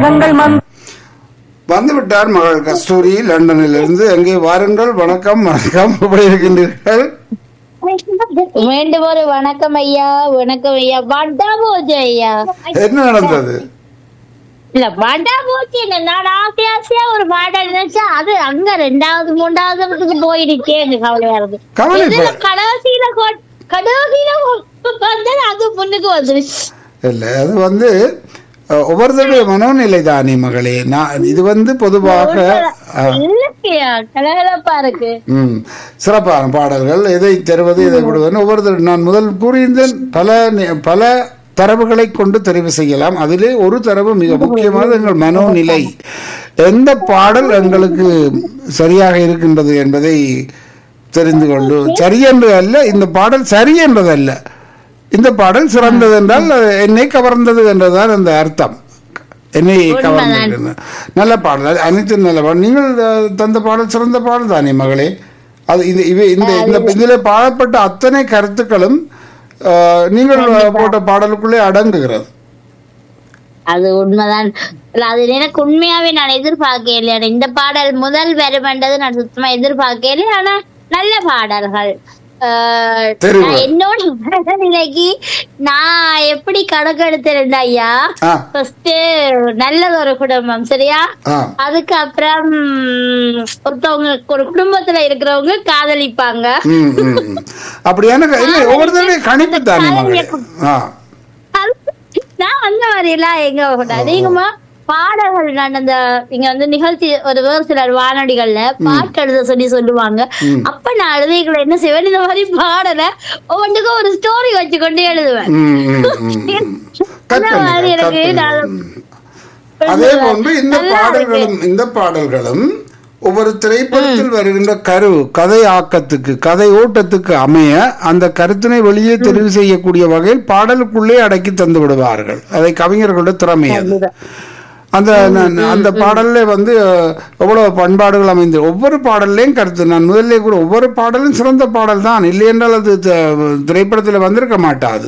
எண்ணங்கள் மந்த வந்துவிட்டார் மகள் கஸ்தூரி லண்டனிலிருந்து எங்கே வாருங்கள் வணக்கம் வணக்கம் எப்படி இருக்கின்றீர்கள் மீண்டும் ஒரு வணக்கம் ஐயா வணக்கம் ஐயா வண்டா போச்சு ஐயா என்ன நடந்தது இல்ல வண்டா போச்சு என்ன நான் ஆசை ஆசையா ஒரு பாடல் நினைச்சா அது அங்க ரெண்டாவது மூன்றாவது இடத்துக்கு போயிடுச்சே எனக்கு கவலையா இருக்கு கவலை இதுல ப- கடைசியில கொ- கடைசியில வந்தது அது முன்னுக்கு வந்துருச்சு இல்லை அது வந்து அஹ், ஒவ்வொருத்தருடைய மனோநிலை தானே மகளே நான் இது வந்து பொதுவாக அஹ், இல்லையா கலகலப்பா இருக்கு ம் சிறப்பான பாடல்கள் எதை தருவது எதை விடுவது ஒவ்வொருத்தர் நான் முதல் கூறியிருந்தேன் பல நி- பல தரவுகளை கொண்டு தெரிவு செய்யலாம் அதிலே ஒரு தரவு மிக முக்கியமானது எங்கள் மனோநிலை எந்த பாடல் எங்களுக்கு சரியாக இருக்கின்றது என்பதை தெரிந்து கொண்டு சரி என்று அல்ல இந்த பாடல் சரி என்பதல்ல இந்த பாடல் சிறந்தது என்றால் அது என்னை கவர்ந்தது என்றுதான் அந்த அர்த்தம் என்னை கவர்ந்தது நல்ல பாடல் அது அனைத்து நல்ல பாடல் நீங்கள் அஹ், தந்த பாடல் சிறந்த பாடல் தானே மகளே அது இது இவை இந்த இந்த இதில் பாடப்பட்ட அத்தனை கருத்துக்களும் அஹ், நீங்கள் போட்ட பாடலுக்குள்ளே அடங்குகிறது அது உண்மைதான் இல்ல, அது எனக்கு உண்மையாவே நான் எதிர்பார்க்கல இந்த பாடல் முதல் வருமென்றது நான் சுத்தமா எதிர்பார்க்கல ஆனா நல்ல பாடல்கள் ஆஹ், தெரிவு. நான் என்னோட மனநிலைக்கு நான் எப்படி கணக்கெடுத்திருந்தேன் ஐயா ஆ ஃபர்ஸ்ட் நல்லது ஒரு குடும்பம் சரியா ஆ அதுக்கப்புறம் ஒருத்தவங்க ஒரு குடும்பத்துல இருக்கிறவங்க காதலிப்பாங்க ம் ம் ம். அப்படியான க- இல்லை ஒவ்வொருத்தருடைய கணிப்பு தானே மகளே ஆ நான் அந்த மாதிரி எல்லாம் எங்க போட்டேன் அதிகமா பாடல்கள் நான் அந்த இங்க வந்து நிகழ்ச்சி ஒரு வேறு சிலர் வானொலிகள்ல பாட்டு எழுத சொல்லி சொல்லுவாங்க அப்ப நான் எழுதிகளை என்ன செய்வேன் இந்த மாதிரி பாடல ஒவ்வொன்றுக்கும் ஒரு ஸ்டோரி வச்சு கொண்டு எழுதுவேன் ம் ம் ம், ம். அந்த மாதிரி கற்பனை, எனக்கு கற்பனை. நான் ம். அதே போன்று இந்த நல்லா பாடல்களும் இந்த பாடல்களும் ஒவ்வொரு திரைப்படத்தில் வருகின்ற கரு கதை ஆக்கத்துக்கு கதை ஓட்டத்துக்கு அமைய அந்த கருத்தினை வெளியே தெரிவு செய்யக்கூடிய வகையில் பாடலுக்குள்ளே அடக்கி தந்து விடுவார்கள் அதை கவிஞர்களுடைய திறமை அது அந்த நான் அந்த பாடல்ல வந்து அஹ், எவ்வளவு பண்பாடுகள் அமைந்து ஒவ்வொரு பாடல்லையும் கருத்து நான் முதல்ல கூட ஒவ்வொரு பாடலும் சிறந்த பாடல் தான் இல்லை என்றால் அது த- திரைப்படத்தில் வந்திருக்க மாட்டாது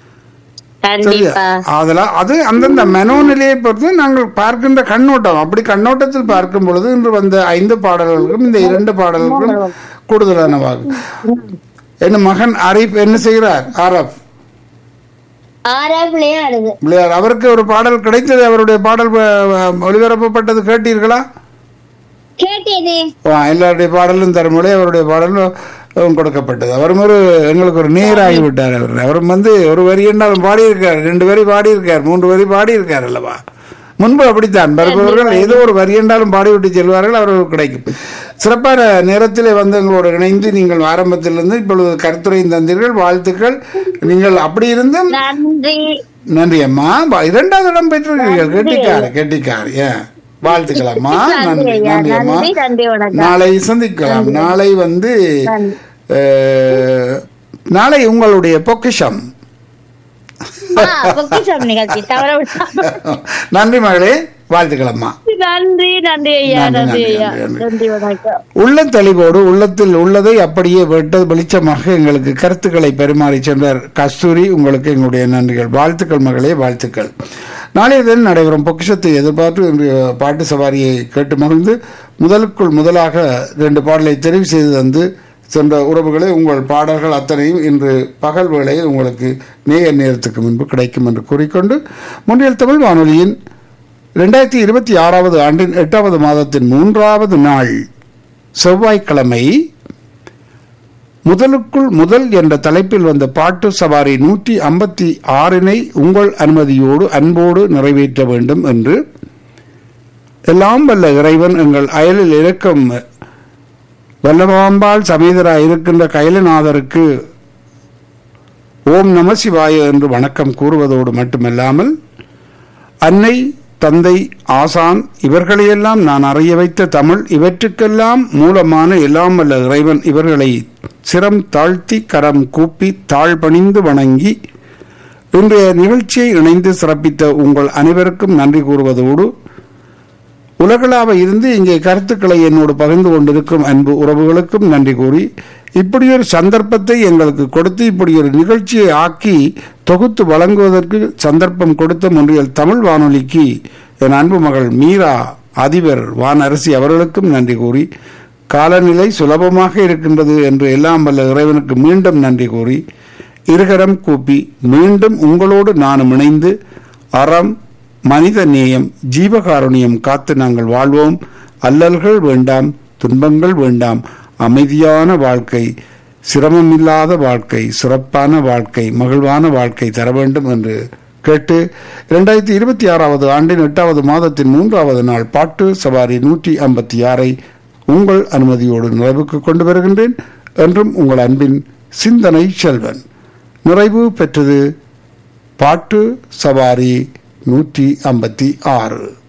சரியா கண்டிப்பா அதெல்லாம் அது அந்தந்த மனோநிலையை பொறுத்து நாங்கள் பார்க்கின்ற கண்ணோட்டம் அப்படி கண்ணோட்டத்தில் பார்க்கும் பொழுது இன்று வந்த ஐந்து பாடல்களுக்கும் இந்த இரண்டு பாடல்களுக்கும் கூடுதலானவாகும் என்ன மகன் அரீப் என்ன செய்கிறார் ஆரப் ஆறாம் விளையாடுது பிள்ளையார் அவருக்கு ஒரு பாடல் கிடைத்தது அவருடைய பாடல் அஹ், ஒளிபரப்பப்பட்டது கேட்டீர்களா கேட்டேனே ஆ, எல்லாருடைய பாடலும் தருமொழி அவருடைய பாடலும் அஹ், கொடுக்கப்பட்டது அவரும் ஒரு எங்களுக்கு ஒரு நேராகி விட்டார் அவர் அவரும் வந்து ஒரு வரி என்றாலும் பாடியிருக்கார் ரெண்டு வரி பாடியிருக்கார் மூன்று வரி பாடியிருக்கார் அல்லவா முன்பு அப்படித்தான் வருபவர்கள் ஏதோ ஒரு வரி என்றாலும் பாடிவிட்டு செல்வார்கள் அவர்களுக்கு கிடைக்கும் சிறப்பான நேரத்திலே வந்து எங்களோடு இணைந்து நீங்கள் ஆரம்பத்திலிருந்து இப்பொழுது கருத்துரையும் தந்தீர்கள் வாழ்த்துக்கள் நீங்கள் அப்படி இருந்தும் நன்றி நன்றி அம்மா வா- இரண்டாவது இடம் பெற்றிருக்கீர்கள் கெட்டிக்காரு கெட்டிக்காரு ஏன் வாழ்த்துக்கள் அம்மா நன்றி ஐயா, நன்றி அம்மா நன்றி நன்றி வணக்கம் நாளை சந்திக்கலாம் நாளை வந்து அஹ், நாளை உங்களுடைய பொக்கிஷம் ஆ, பொக்கிஷம் நிகழ்ச்சி தவற விட்டா நன்றி மகளே வாழ்த்துக்கள் அம்மா நன்றி நன்றி ஐயா நன்றி, நன்றி நன்றி, ஐயா நன்றி. நன்றி வணக்கம் உள்ள தெளிவோடு உள்ளத்தில் உள்ளதை அப்படியே வெட்ட வெளிச்சமாக எங்களுக்கு கருத்துக்களை பரிமாறி சென்றார் கஸ்தூரி உங்களுக்கு எங்களுடைய நன்றிகள் வாழ்த்துக்கள் மகளே வாழ்த்துக்கள் நாளைய தினம் நடைபெறும் பொக்கிஷத்தை எதிர்பார்த்து இன்றைய பாட்டு சவாரியை கேட்டு மகிழ்ந்து முதலுக்குள் முதலாக ரெண்டு பாடலை தெரிவு செய்து தந்து சென்ற உறவுகளை உங்கள் பாடல்கள் அத்தனையும் இன்று பகல் வேளையில் உங்களுக்கு நேய நேரத்துக்கு முன்பு கிடைக்கும் என்று கூறிக்கொண்டு முன்னில் தமிழ் வானொலியின் ரெண்டாயிரத்தி இருபத்தி ஆறாவது ஆண்டின் எட்டாவது மாதத்தின் மூன்றாவது நாள் செவ்வாய்க்கிழமை முதலுக்குள் முதல் என்ற தலைப்பில் வந்த பாட்டு சவாரி நூற்றி ஐம்பத்தி ஆறினை உங்கள் அனுமதியோடு அன்போடு நிறைவேற்ற வேண்டும் என்று எல்லாம் வல்ல இறைவன் எங்கள் அயலில் இருக்கும் வல்லபாம்பாள் சமேதராய் இருக்கின்ற கைலநாதருக்கு ஓம் நம சிவாய என்று வணக்கம் கூறுவதோடு மட்டுமல்லாமல் அன்னை தந்தை ஆசான் இவர்களையெல்லாம் நான் அறிய வைத்த தமிழ் இவற்றுக்கெல்லாம் மூலமான எல்லாம் வல்ல இறைவன் இவர்களை சிரம் தாழ்த்தி கரம் கூப்பி தாழ் பணிந்து வணங்கி இன்றைய நிகழ்ச்சியை இணைந்து சிறப்பித்த உங்கள் அனைவருக்கும் நன்றி கூறுவதோடு உலகளாவ இருந்து இங்கே கருத்துக்களை என்னோடு பகிர்ந்து கொண்டிருக்கும் அன்பு உறவுகளுக்கும் நன்றி கூறி இப்படி ஒரு சந்தர்ப்பத்தை எங்களுக்கு கொடுத்து இப்படி ஒரு நிகழ்ச்சியை ஆக்கி தொகுத்து வழங்குவதற்கு சந்தர்ப்பம் கொடுத்த முன்றியல் தமிழ் வானொலிக்கு என் அன்பு மகள் மீரா அதிபர் வானரசி அவர்களுக்கும் நன்றி கூறி காலநிலை சுலபமாக இருக்கின்றது என்று எல்லாம் வல்ல இறைவனுக்கு மீண்டும் நன்றி கூறி இருகரம் கூப்பி மீண்டும் உங்களோடு நானும் இணைந்து அறம் மனித நேயம் ஜீவகாருண்யம் காத்து நாங்கள் வாழ்வோம் அல்லல்கள் வேண்டாம் துன்பங்கள் வேண்டாம் அமைதியான வாழ்க்கை சிரமமில்லாத வாழ்க்கை சிறப்பான வாழ்க்கை மகிழ்வான வாழ்க்கை தர வேண்டும் என்று கேட்டு இரண்டாயிரத்தி இருபத்தி ஆறாவது ஆண்டின் எட்டாவது மாதத்தின் மூன்றாவது நாள் பாட்டு சவாரி நூற்றி ஐம்பத்தி ஆறை உங்கள் அனுமதியோடு நிறைவுக்கு கொண்டு வருகின்றேன் என்றும் உங்கள் அன்பின் சிந்தனை செல்வன் நிறைவு பெற்றது பாட்டு சவாரி நூற்றி ஐம்பத்தி ஆறு